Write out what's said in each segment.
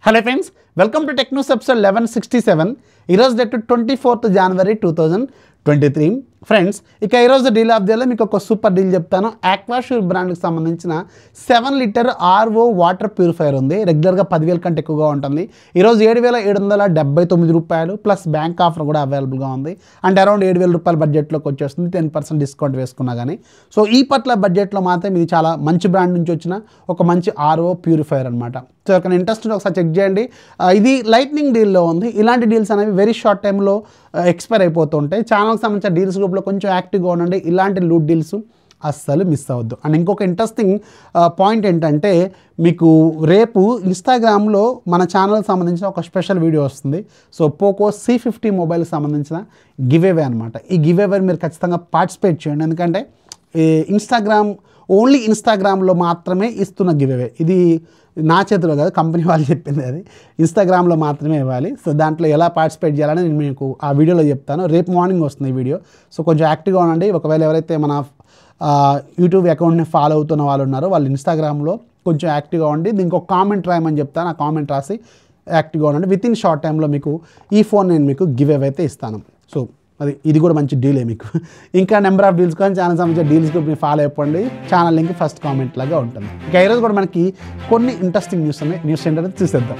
hello friends welcome to Technos episode eleven sixty seven ఈరోజు date twenty fourth January two thousand twenty three friends ఇక ఈరోజు deal of డేలో మీకు ఒక super deal చెప్తాను Aquasure బ్రాండ్కి సంబంధించిన seven litre RO water purifier ఉంది రెగ్యులర్గా పదివేల కంటే ఎక్కువగా ఉంటుంది ఈరోజు ఏడు వేల ఏడు వందల డెబ్బై తొమ్మిది రూపాయలు ప్లస్ బ్యాంక్ ఆఫర్ కూడా అవైలబుల్గా ఉంది అంటే అరౌండ్ ఏడు వేల రూపాయల బడ్జెట్లోకి వచ్చేస్తుంది టెన్ పర్సెంట్ డిస్కౌంట్ వేసుకున్నా కానీ సో ఈ పట్ల బడ్జెట్లో మాత్రం ఇది చాలా మంచి బ్రాండ్ నుంచి వచ్చిన ఒక మంచి ఆర్ఓ ప్యూరిఫైయర్ అనమాట సో ఇక్కడ ఇంట్రెస్ట్ ఉంటే ఒకసారి చెక్ చేయండి ఆ, ఇది లైట్నింగ్ డీల్లో ఉంది ఇలాంటి డీల్స్ అనేవి వెరీ షార్ట్ టైంలో ఎక్స్పైర్ అయిపోతుంటాయి ఛానల్కి సంబంధించిన డీల్స్ గ్రూప్లో కొంచెం యాక్టివ్గా ఉండండి ఇలాంటి లూట్ డీల్స్ అస్సలు మిస్ అవ్వద్దు అండ్ ఇంకొక ఇంట్రెస్టింగ్ పాయింట్ ఏంటంటే మీకు రేపు ఇన్స్టాగ్రామ్లో మన ఛానల్కి సంబంధించిన ఒక స్పెషల్ వీడియో వస్తుంది సో పోకో సి ఫిఫ్టీ మొబైల్కి సంబంధించిన గివ్ అవే అనమాట ఈ గివ్ అవే మీరు ఖచ్చితంగా పార్టిసిపేట్ చేయండి ఎందుకంటే ఈ ఇన్స్టాగ్రామ్ ఓన్లీ ఇన్స్టాగ్రామ్లో మాత్రమే ఇస్తున్న గివ్ అవే ఇది నా చేతిలో కాదు కంపెనీ వాళ్ళు చెప్పింది అది ఇన్స్టాగ్రామ్లో మాత్రమే ఇవ్వాలి సో దాంట్లో ఎలా పార్టిసిపేట్ చేయాలని నేను మీకు ఆ వీడియోలో చెప్తాను రేపు మార్నింగ్ వస్తుంది ఈ వీడియో సో కొంచెం యాక్టివ్గా ఉండండి ఒకవేళ ఎవరైతే మన ఆ, యూట్యూబ్ అకౌంట్ని ఫాలో అవుతున్న వాళ్ళు ఉన్నారో వాళ్ళు ఇన్స్టాగ్రామ్లో కొంచెం యాక్టివ్గా ఉండి దీనికి ఒక కామెంట్ రాయమని చెప్తాను ఆ కామెంట్ రాసి యాక్టివ్గా ఉండండి విత్ ఇన్ షార్ట్ టైంలో మీకు ఈ ఫోన్ నేను మీకు గివ్ అవే అయితే ఇస్తాను సో అది ఇది కూడా మంచి డీలే మీకు ఇంకా నెంబర్ ఆఫ్ డీల్స్ కానీ ఛానల్ సంబంధించిన డీల్స్ గ్రూప్ మీరు ఫాలో అయిపోండి ఛానల్ లింక్ ఫస్ట్ కామెంట్ లాగా ఉంటుంది ఇంకా ఈరోజు కూడా మనకి కొన్ని ఇంట్రెస్టింగ్ న్యూస్ ఉన్నాయి న్యూస్ ఏంటంటే చూసేద్దాం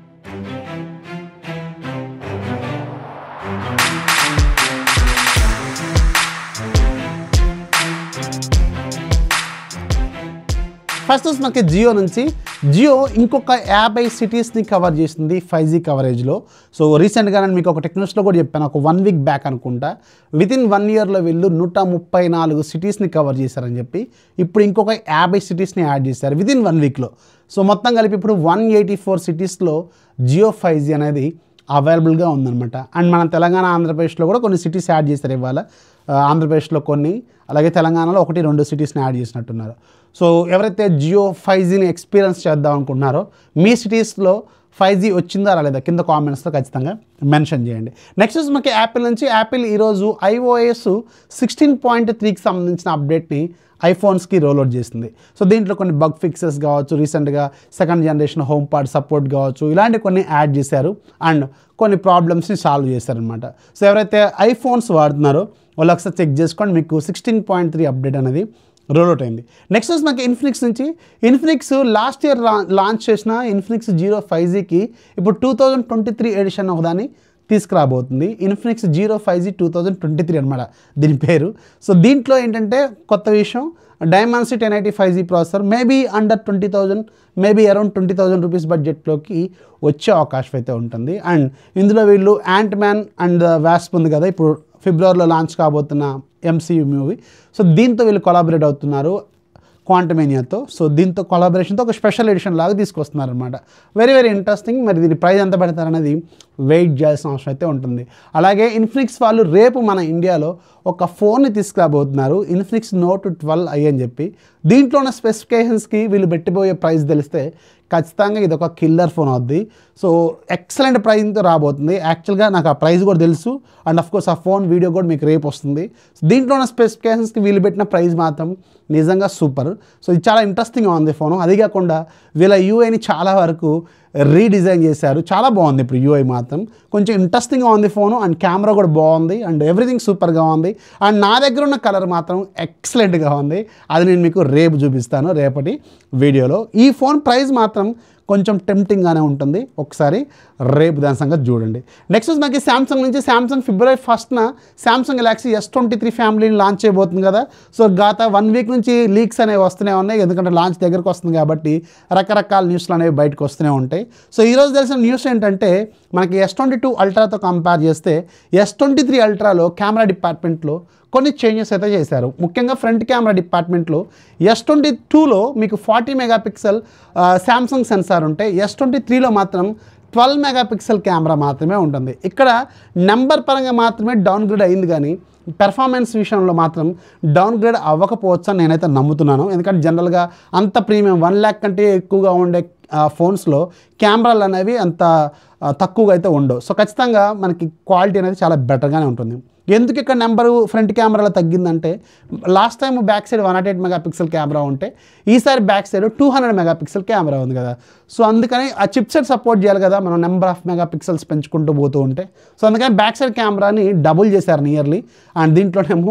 ఫస్ట్ వచ్చి మనకి జియో నుంచి జియో ఇంకొక యాభై సిటీస్ని కవర్ చేసింది ఫైవ్ జీ కవరేజ్లో సో రీసెంట్గా నేను మీకు ఒక టెక్నోస్లో కూడా చెప్పాను ఒక వన్ వీక్ బ్యాక్ అనుకుంటా విత్ ఇన్ వన్ ఇయర్లో వీళ్ళు నూట ముప్పై నాలుగు సిటీస్ని కవర్ చేశారని చెప్పి ఇప్పుడు ఇంకొక యాభై సిటీస్ని యాడ్ చేశారు విత్ ఇన్ వన్ వీక్లో సో మొత్తం కలిపి ఇప్పుడు వన్ ఎయిటీ ఫోర్ సిటీస్లో జియో ఫైవ్ జీ అనేది అవైలబుల్గా ఉందన్నమాట అండ్ మన తెలంగాణ ఆంధ్రప్రదేశ్లో కూడా కొన్ని సిటీస్ యాడ్ చేస్తారు ఇవాళ ఆ, ఆంధ్రప్రదేశ్లో కొన్ని అలాగే తెలంగాణలో ఒకటి రెండు సిటీస్ని యాడ్ చేసినట్టున్నారు సో ఎవరైతే జియో ఫైవ్ జీని ఎక్స్పీరియన్స్ చేద్దాం అనుకుంటున్నారో మీ సిటీస్లో ఫైవ్ జీ వచ్చిందా రాలేదా కింద కామెంట్స్లో ఖచ్చితంగా మెన్షన్ చేయండి నెక్స్ట్ వచ్చి మనకి యాపిల్ నుంచి యాపిల్ ఈరోజు ఐఓఎస్ సిక్స్టీన్ పాయింట్ త్రీకి సంబంధించిన అప్డేట్ని ఐఫోన్స్కి రోల్అవుట్ చేసింది సో దీంట్లో కొన్ని బగ్ ఫిక్సెస్ కావచ్చు రీసెంట్గా second generation HomePod support కావచ్చు ఇలాంటి కొన్ని యాడ్ చేశారు అండ్ కొన్ని ప్రాబ్లమ్స్ని సాల్వ్ చేశారనమాట సో ఎవరైతే ఐఫోన్స్ వాడుతున్నారో వాళ్ళు ఒకసారి చెక్ చేసుకోండి మీకు సిక్స్టీన్ పాయింట్ త్రీ అప్డేట్ అనేది రోల్అవుట్ అయింది నెక్స్ట్ వచ్చి మనకి ఇన్ఫినిక్స్ నుంచి ఇన్ఫినిక్స్ లాస్ట్ ఇయర్ లాంచ్ చేసిన ఇన్ఫినిక్స్ జీరో ఫైవ్ జీకి ఇప్పుడు two thousand twenty three edition ఒకదాన్ని తీసుకురాబోతుంది Infinix zero five G two thousand twenty three అనమాట దీని పేరు సో దీంట్లో ఏంటంటే కొత్త విషయం Dimensity ten eighty five G processor maybe under twenty thousand maybe around twenty thousand rupees బడ్జెట్లోకి వచ్చే అవకాశం అయితే ఉంటుంది అండ్ ఇందులో వీళ్ళు యాంట్ మ్యాన్ అండ్ వ్యాస్ప్ ఉంది కదా ఇప్పుడు ఫిబ్రవరిలో లాంచ్ కాబోతున్న ఎంసీయూ మూవీ సో దీంతో వీళ్ళు కొలాబరేట్ అవుతున్నారు క్వాంటమేనియాతో సో దీంతో కొలాబరేషన్తో ఒక స్పెషల్ ఎడిషన్ లాగా తీసుకొస్తున్నారు అనమాట వెరీ వెరీ ఇంట్రెస్టింగ్ మరి దీని ప్రైస్ ఎంత పెడతారనేది వెయిట్ చేయాల్సిన అవసరం అయితే ఉంటుంది అలాగే ఇన్ఫినిక్స్ వాళ్ళు రేపు మన ఇండియాలో ఒక ఫోన్ని తీసుకురాబోతున్నారు ఇన్ఫినిక్స్ నోట్ ట్వెల్వ్ ఐ అని చెప్పి దీంట్లో ఉన్న స్పెసిఫికేషన్స్కి వీళ్ళు పెట్టిపోయే ప్రైస్ తెలిస్తే ఖచ్చితంగా ఇది ఒక కిల్లర్ ఫోన్ అవుద్ది సో ఎక్సలెంట్ ప్రైజ్తో రాబోతుంది యాక్చువల్గా నాకు ఆ ప్రైస్ కూడా తెలుసు అండ్ అఫ్ కోర్స్ ఆ ఫోన్ వీడియో కూడా మీకు రేపు వస్తుంది సో దీంట్లో ఉన్న స్పెసిఫికేషన్స్కి వీళ్ళు పెట్టిన ప్రైస్ మాత్రం నిజంగా సూపర్ సో ఇది చాలా ఇంట్రెస్టింగ్గా ఉంది ఫోన్ అది కాకుండా వీళ్ళ యూఐని చాలా వరకు రీడిజైన్ చేశారు చాలా బాగుంది ఇప్పుడు యూఐ మాత్రం కొంచెం ఇంట్రెస్టింగ్గా ఉంది ఫోను అండ్ కెమెరా కూడా బాగుంది అండ్ ఎవ్రీథింగ్ సూపర్గా ఉంది అండ్ నా దగ్గర ఉన్న కలర్ మాత్రం ఎక్సలెంట్గా ఉంది అది నేను మీకు రేపు చూపిస్తాను రేపటి వీడియోలో ఈ ఫోన్ ప్రైస్ మాత్రం కొంచెం టెంప్టింగ్గానే ఉంటుంది ఒకసారి రేపు దాని సంగతి చూడండి నెక్స్ట్ వచ్చి మనకి శాంసంగ్ నుంచి శాంసంగ్ ఫిబ్రవరి ఫస్ట్న Samsung Galaxy S twenty three ఫ్యామిలీని లాంచ్ చేయబోతుంది కదా సో గత వన్ వీక్ నుంచి లీక్స్ అనేవి వస్తూనే ఉన్నాయి ఎందుకంటే లాంచ్ దగ్గరకు వస్తుంది కాబట్టి రకరకాల న్యూస్లు అనేవి బయటకు వస్తూనే ఉంటాయి సో ఈరోజు తెలిసిన న్యూస్ ఏంటంటే మనకి ఎస్ ట్వంటీ టూ అల్ట్రాతో కంపేర్ చేస్తే ఎస్ ట్వంటీ త్రీ అల్ట్రాలో కెమెరా డిపార్ట్మెంట్లో కొన్ని చేంజెస్ అయితే చేశారు ముఖ్యంగా ఫ్రంట్ కెమెరా డిపార్ట్మెంట్లో ఎస్ ట్వంటీ టూలో మీకు ఫార్టీ మెగాపిక్సెల్ శాంసంగ్ సెన్సార్ ఉంటే ఎస్ ట్వంటీ త్రీలో మాత్రం ట్వెల్వ్ మెగాపిక్సెల్ కెమెరా మాత్రమే ఉంటుంది ఇక్కడ నెంబర్ పరంగా మాత్రమే డౌన్గ్రేడ్ అయింది కానీ పెర్ఫార్మెన్స్ విషయంలో మాత్రం డౌన్గ్రేడ్ అవ్వకపోవచ్చు అని నేనైతే నమ్ముతున్నాను ఎందుకంటే జనరల్గా అంత ప్రీమియం వన్ ల్యాక్ కంటే ఎక్కువగా ఉండే ఫోన్స్లో కెమెరాలు అనేవి అంత ఆ, తక్కువగా అయితే ఉండవు సో ఖచ్చితంగా మనకి క్వాలిటీ అనేది చాలా బెటర్గానే ఉంటుంది ఎందుకు ఇక్కడ నెంబరు ఫ్రంట్ కెమెరాలో తగ్గిందంటే last time back side one not eight megapixel camera ఉంటే ఈసారి back side two hundred megapixel camera ఉంది కదా సో అందుకని ఆ చిప్ సెట్ సపోర్ట్ చేయాలి కదా మనం నెంబర్ ఆఫ్ మెగా పిక్సెల్స్ పెంచుకుంటూ పోతూ ఉంటే సో అందుకని బ్యాక్ సైడ్ కెమెరాని డబుల్ చేశారు నియర్లీ అండ్ దీంట్లోనేమో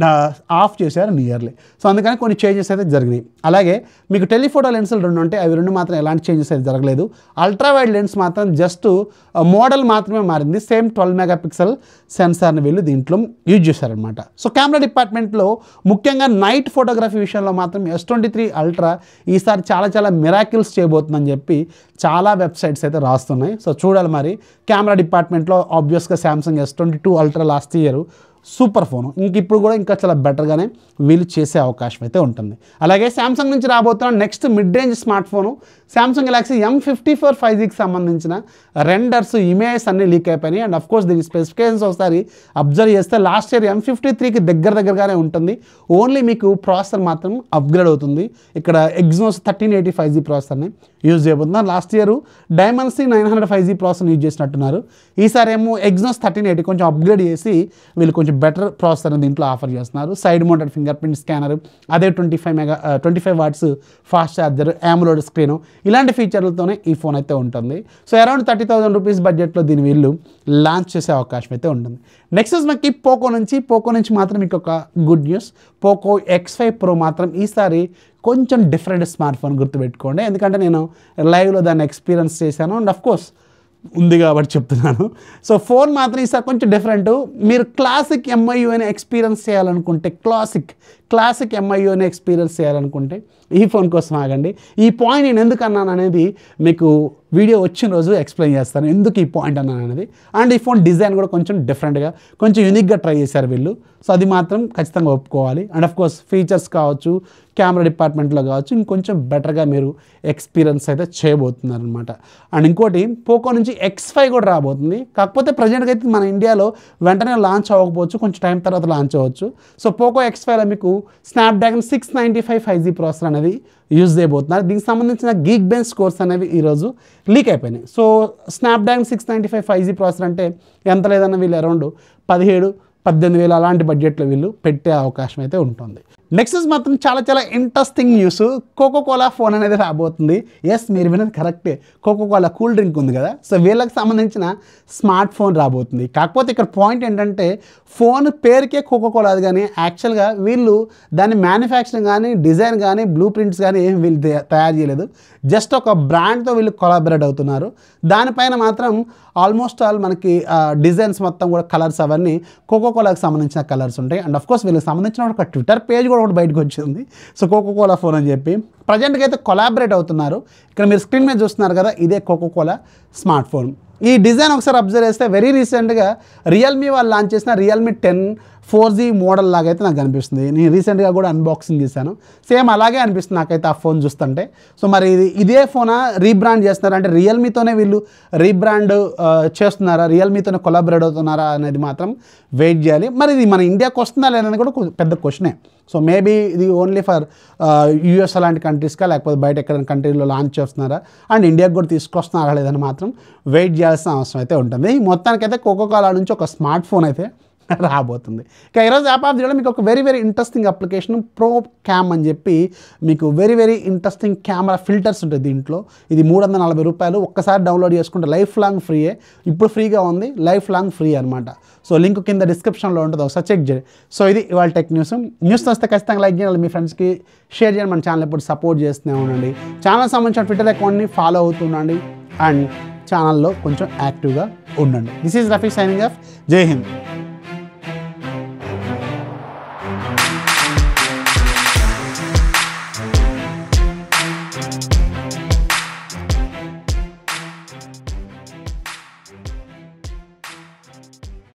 ఆఫ్ చేశారు నియర్లీ సో అందుకని కొన్ని చేంజెస్ అయితే జరిగినాయి అలాగే మీకు టెలిఫోటో లెన్సులు రెండు ఉంటాయి అవి రెండు మాత్రం ఎలాంటి చేంజెస్ అయితే జరగలేదు అల్ట్రా వైడ్ లెన్స్ మాత్రం జస్ట్ మోడల్ మాత్రమే మారింది సేమ్ ట్వెల్వ్ మెగా పిక్సెల్ సెన్సార్ని వీళ్ళు దీంట్లో యూజ్ చేశారనమాట సో కెమెరా డిపార్ట్మెంట్లో ముఖ్యంగా నైట్ ఫోటోగ్రఫీ విషయంలో మాత్రం ఎస్ ట్వంటీ త్రీ అల్ట్రా ఈసారి చాలా చాలా మిరాకిల్స్ చేయబోతుందని చెప్పి చాలా వెబ్సైట్స్ అయితే రాస్తున్నాయి సో చూడాలి మరి కెమెరా డిపార్ట్మెంట్లో ఆబ్వియస్గా Samsung S twenty two ultra last year super phone ఇంక ఇప్పుడు కూడా ఇంకా చాలా బెటర్గానే వీళ్ళు చేసే అవకాశం అయితే ఉంటుంది అలాగే శాంసంగ్ నుంచి రాబోతున్న next mid range smartphone Samsung Galaxy M fifty four five జీకి సంబంధించిన రెండర్స్ ఇమేజెస్ అన్నీ లీక్ అయిపోయినాయి అండ్ కోర్స్ దీని స్పెసిఫికేషన్స్ ఒకసారి అబ్జర్వ్ చేస్తే లాస్ట్ ఇయర్ ఎం ఫిఫ్టీ త్రీకి దగ్గర దగ్గరగానే ఉంటుంది ఓన్లీ మీకు ప్రాసెసర్ మాత్రం అప్గ్రేడ్ అవుతుంది ఇక్కడ Exynos thirteen eighty five G ప్రాసెసర్ని యూజ్ చేయబోతున్నారు last year Dimensity nine hundred five G processor use చేసినట్టున్నారు ఈసారి ఏమో ఎగ్జోస్ థర్టీన్ ఎయిటీ కొంచెం అప్గ్రేడ్ చేసి వీళ్ళు కొంచెం బెటర్ ప్రాసెసర్ దీంట్లో ఆఫర్ చేస్తున్నారు side mounted fingerprint scanner అదే twenty five mega twenty five watts fast charger AMOLED screen ఇలాంటి ఫీచర్లతోనే ఈ ఫోన్ అయితే ఉంటుంది so around thirty thousand rupees బడ్జెట్లో దీని వీళ్ళు లాంచ్ చేసే అవకాశం అయితే ఉంటుంది నెక్స్ట్ మనకి పోకో నుంచి పోకో నుంచి మాత్రం మీకు ఒక good news Poco X five pro మాత్రం ఈసారి కొంచెం డిఫరెంట్ స్మార్ట్ ఫోన్ గుర్తుపెట్టుకోండి ఎందుకంటే నేను లైవ్లో దాన్ని ఎక్స్పీరియన్స్ చేశాను అండ్ అఫ్ కోర్స్ ఉంది కాబట్టి చెప్తున్నాను సో ఫోన్ మాత్రం ఈసారి కొంచెం డిఫరెంట్ మీరు క్లాసిక్ ఎంఐయు అని ఎక్స్పీరియన్స్ చేయాలనుకుంటే క్లాసిక్ క్లాసిక్ ఎంఐయు అని ఎక్స్పీరియన్స్ చేయాలనుకుంటే ఈ ఫోన్ కోసం ఆగండి ఈ పాయింట్ నేను ఎందుకు అన్నాను అనేది మీకు వీడియో వచ్చిన రోజు ఎక్స్ప్లెయిన్ చేస్తాను ఎందుకు ఈ పాయింట్ అన్నాను అనేది అండ్ ఈ ఫోన్ డిజైన్ కూడా కొంచెం డిఫరెంట్గా కొంచెం యూనిక్గా ట్రై చేశారు వీళ్ళు సో అది మాత్రం ఖచ్చితంగా ఒప్పుకోవాలి అండ్ ఆఫ్ కోర్స్ ఫీచర్స్ కావచ్చు కెమెరా డిపార్ట్మెంట్లో కావచ్చు ఇంకొంచెం బెటర్గా మీరు ఎక్స్పీరియన్స్ అయితే చేయబోతున్నారు అనమాట అండ్ ఇంకోటి పోకో నుంచి ఎక్స్ ఫైవ్ కూడా రాబోతుంది కాకపోతే ప్రజెంట్గా అయితే మన ఇండియాలో వెంటనే లాంచ్ అవ్వకపోవచ్చు కొంచెం టైం తర్వాత లాంచ్ అవ్వచ్చు సో పోకో ఎక్స్ ఫైవ్లో మీకు Snapdragon six ninety five five G processor అనేది యూజ్ చేయబోతున్నారు దీనికి సంబంధించిన గీక్ బెంచ్ స్కోర్స్ అనేవి ఈరోజు లీక్ అయిపోయినాయి so Snapdragon six ninety five five G processor అంటే ఎంత లేదన్న వీళ్ళు అరౌండ్ పదిహేడు పద్దెనిమిది వేలు అలాంటి బడ్జెట్లో వీళ్ళు పెట్టే అవకాశం అయితే ఉంటుంది నెక్స్ట్ మాత్రం చాలా చాలా interesting news Coca Cola phone అనేది రాబోతుంది ఎస్ మీరు విన్నది కరెక్టే కోకో కోలా కూల్ డ్రింక్ ఉంది కదా సో వీళ్ళకి సంబంధించిన స్మార్ట్ ఫోన్ రాబోతుంది కాకపోతే ఇక్కడ పాయింట్ ఏంటంటే ఫోన్ పేరుకే కోకో కోలా కానీ యాక్చువల్గా వీళ్ళు దాని మ్యానుఫ్యాక్చరింగ్ కానీ డిజైన్ కానీ బ్లూ ప్రింట్స్ కానీ ఏం వీళ్ళు తే- తయారు చేయలేదు జస్ట్ ఒక బ్రాండ్తో వీళ్ళు కొలాబరేట్ అవుతున్నారు దానిపైన మాత్రం ఆల్మోస్ట్ ఆల్ మనకి డిజైన్స్ మొత్తం కూడా కలర్స్ అవన్నీ కోకో కోలాకి సంబంధించిన కలర్స్ ఉంటాయి అండ్ ఆఫ్ కోర్స్ వీళ్ళకి సంబంధించిన ఒక ట్విట్టర్ పేజ్ కూడా ఒకటి బయటకు వచ్చింది సో కోకో కోలా ఫోన్ అని చెప్పి ప్రజెంట్గా అయితే కొలాబరేట్ అవుతున్నారు ఇక్కడ మీరు స్క్రీన్ మీద చూస్తున్నారు కదా ఇదే కోకో కోలా స్మార్ట్ ఫోన్ ఈ డిజైన్ ఒకసారి అబ్జర్వ్ చేస్తే వెరీ రీసెంట్గా రియల్మీ వాళ్ళు లాంచ్ చేసిన Realme ten four G model లాగా అయితే నాకు అనిపిస్తుంది నేను రీసెంట్గా కూడా అన్బాక్సింగ్ చేశాను సేమ్ అలాగే అనిపిస్తుంది నాకైతే ఆ ఫోన్ చూస్తుంటే సో మరి ఇది ఇదే ఫోనా రీబ్రాండ్ చేస్తున్నారు అంటే రియల్మీతోనే వీళ్ళు రీబ్రాండ్ చేస్తున్నారా రియల్మీతోనే కొలాబరేట్ అవుతున్నారా అనేది మాత్రం వెయిట్ చేయాలి మరి ఇది మన ఇండియాకి వస్తుందా లేదనేది కూడా కొంచెం పెద్ద క్వశ్చనే సో మేబీ ఇది ఓన్లీ ఫర్ యూఎస్ అలాంటి కంట్రీస్కా లేకపోతే బయట ఎక్కడైనా కంట్రీలో లాంచ్ చేస్తున్నారా అండ్ ఇండియాకి కూడా తీసుకొస్తున్నారా లేదని మాత్రం వెయిట్ చేయాల్సిన అవసరం అయితే ఉంటుంది మొత్తానికైతే కోకో కోలా నుంచి ఒక స్మార్ట్ ఫోన్ అయితే రాబోతుంది ఇక ఈరోజు యాప్ ఆఫ్ చేయడం మీకు ఒక very very interesting application pro cam అని చెప్పి మీకు very very interesting camera filters ఉంటాయి దీంట్లో ఇది మూడు వందల నలభై రూపాయలు ఒక్కసారి డౌన్లోడ్ చేసుకుంటే లైఫ్ లాంగ్ ఫ్రీయే ఇప్పుడు ఫ్రీగా ఉంది లైఫ్ లాంగ్ ఫ్రీ అనమాట సో లింక్ కింద డిస్క్రిప్షన్లో ఉంటుంది ఒకసారి చెక్ చేయండి సో ఇది ఇవాళ టెక్ న్యూస్ న్యూస్ వస్తే ఖచ్చితంగా లైక్ చేయాలి మీ ఫ్రెండ్స్కి షేర్ చేయండి మన ఛానల్ ఎప్పుడు సపోర్ట్ చేస్తూనే ఉండండి ఛానల్ సంబంధించిన ట్విట్టర్ అకౌంట్ని ఫాలో అవుతుండండి అండ్ ఛానల్లో కొంచెం యాక్టివ్గా ఉండండి this is Rafi signing off జై హింద్